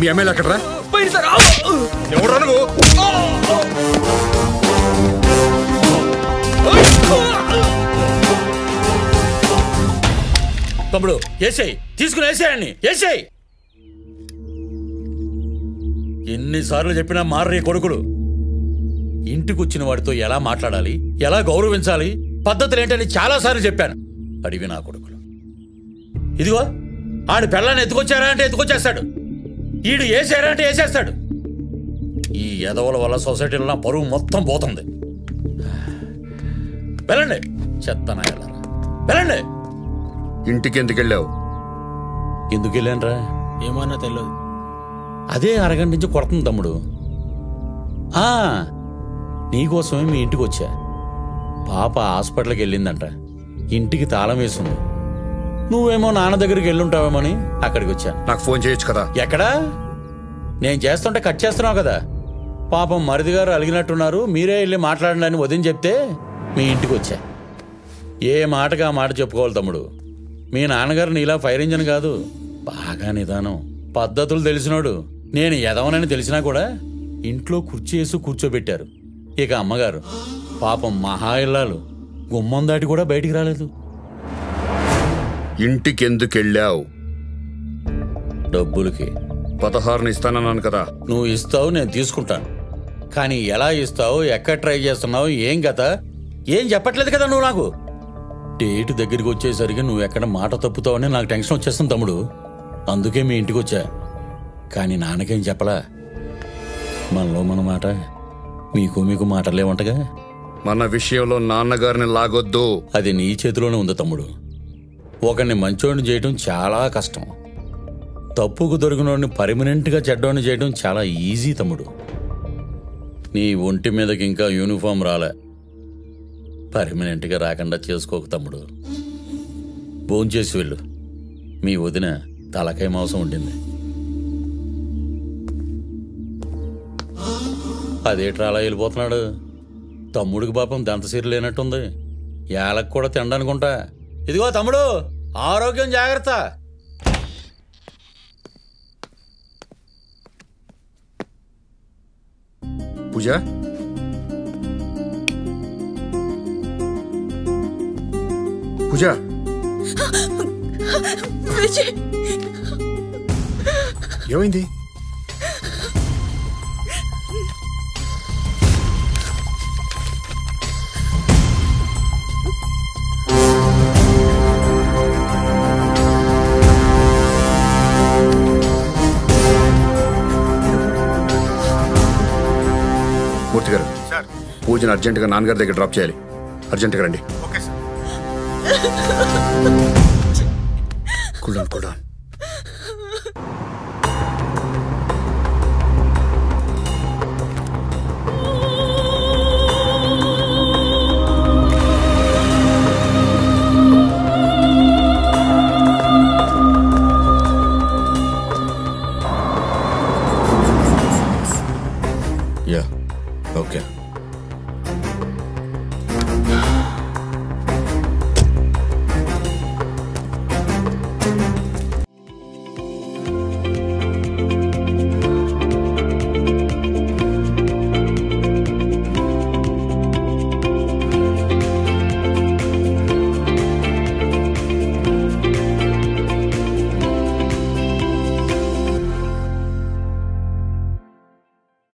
MLA అక్కడరా పోయింది sir ఎవరా నువ్వు తమ్ముడు వేసేయి తీసుకుని వేసేయండి వేసేయి ఎన్నిసార్లు చెప్పినా మారరే కొడుకులు ఇంటికి వచ్చిన వాడితో ఎలా మాట్లాడాలి ఎలా గౌరవించాలి పద్ధతులు ఏంటని చాలాసార్లు చెప్పాను అడివి నా కొడుకులు ఇదిగో ఆడి పిల్లని ఎత్తుకొచ్చారా అంటే ఎత్తుకొచ్చేస్తాడు ఈడు వేసారా అంటే వేసేస్తాడు ఈ ఎదవల వల్ల సొసైటీలో నా పరువు మొత్తం పోతుంది వెళ్ళండి చెత్త నాయలారా వెళ్ళండి ఇంటికి ఎందుకు వెళ్ళావు ఎందుకు వెళ్ళానురా ఏమన్నా తెలియదు అదే అరగంట నుంచి కొడుతుంది తమ్ముడు ఆ నీకోసమే మీ ఇంటికి వచ్చా పాప హాస్పిటల్కి వెళ్ళిందంట ఇంటికి తాళం వేసింది నువ్వేమో నాన్న దగ్గరికి వెళ్ళుంటావేమని అక్కడికి వచ్చా నాకు ఫోన్ చేయొచ్చు కదా ఎక్కడా నేను చేస్తుంటే కట్ చేస్తున్నావు కదా పాపం మరిది గారు అలిగినట్టున్నారు మీరే వెళ్ళి మాట్లాడండి అని వదిన చెప్తే మీ ఇంటికి వచ్చా ఏ మాటగా ఆ మాట చెప్పుకోవాలి తమ్ముడు మీ నాన్నగారు నీలా ఫైర్ ఇంజన్ కాదు బాగా నిదానం పద్ధతులు తెలిసినోడు నేను ఎదవనని తెలిసినా కూడా ఇంట్లో కుర్చీ వేసి కూర్చోబెట్టారు ఇక అమ్మగారు పాపం మహా ఇల్లాలు గుమ్మం దాటి కూడా బయటికి రాలేదు ఇంటికి ఎందుకు వెళ్ళావు డబ్బులకి పదహారుని ఇస్తానన్నాను కదా నువ్వు ఇస్తావు నేను తీసుకుంటాను కానీ ఎలా ఇస్తావు ఎక్కడ ట్రై చేస్తున్నావు ఏం కథ ఏం చెప్పట్లేదు కదా నువ్వు నాకు డేట్ దగ్గరికి వచ్చేసరికి నువ్వు ఎక్కడ మాట తప్పుతావని నాకు టెన్షన్ వచ్చేస్తుంది తమ్ముడు అందుకే మీ ఇంటికి వచ్చా కానీ నాన్నకేం చెప్పలా మనలో మన మాట మీకు మీకు మాటలేవంటగా మన విషయంలో నాన్నగారిని లాగొద్దు అది నీ చేతిలోనే ఉంది తమ్ముడు ఒకరిని మంచోడిని చేయడం చాలా కష్టం తప్పుకు దొరికినోడిని పర్మనెంట్గా చెడ్డోడిని చేయడం చాలా ఈజీ తమ్ముడు నీ ఒంటి మీదకి ఇంకా యూనిఫామ్ రాలే పర్మనెంట్గా రాకుండా చేసుకోక తమ్ముడు భోంచేసి వెళ్ళు మీ వదిన తలకాయ మాంసం ఉండింది అదేట్రా అలా వెళ్ళిపోతున్నాడు తమ్ముడికి పాపం దంతసీర లేనట్టుంది ఏళ్ళకి కూడా తినడానుకుంటా ఇదిగో తమ్ముడు ఆరోగ్యం జాగ్రత్త పూజ పూజ విజయ్ ఏమైంది మూర్తి గారు పూజను అర్జెంటుగా నాన్నగారి దగ్గర డ్రాప్ చేయాలి అర్జెంటుగా రండి కూడాన్ కూడాన్ యా ఓకే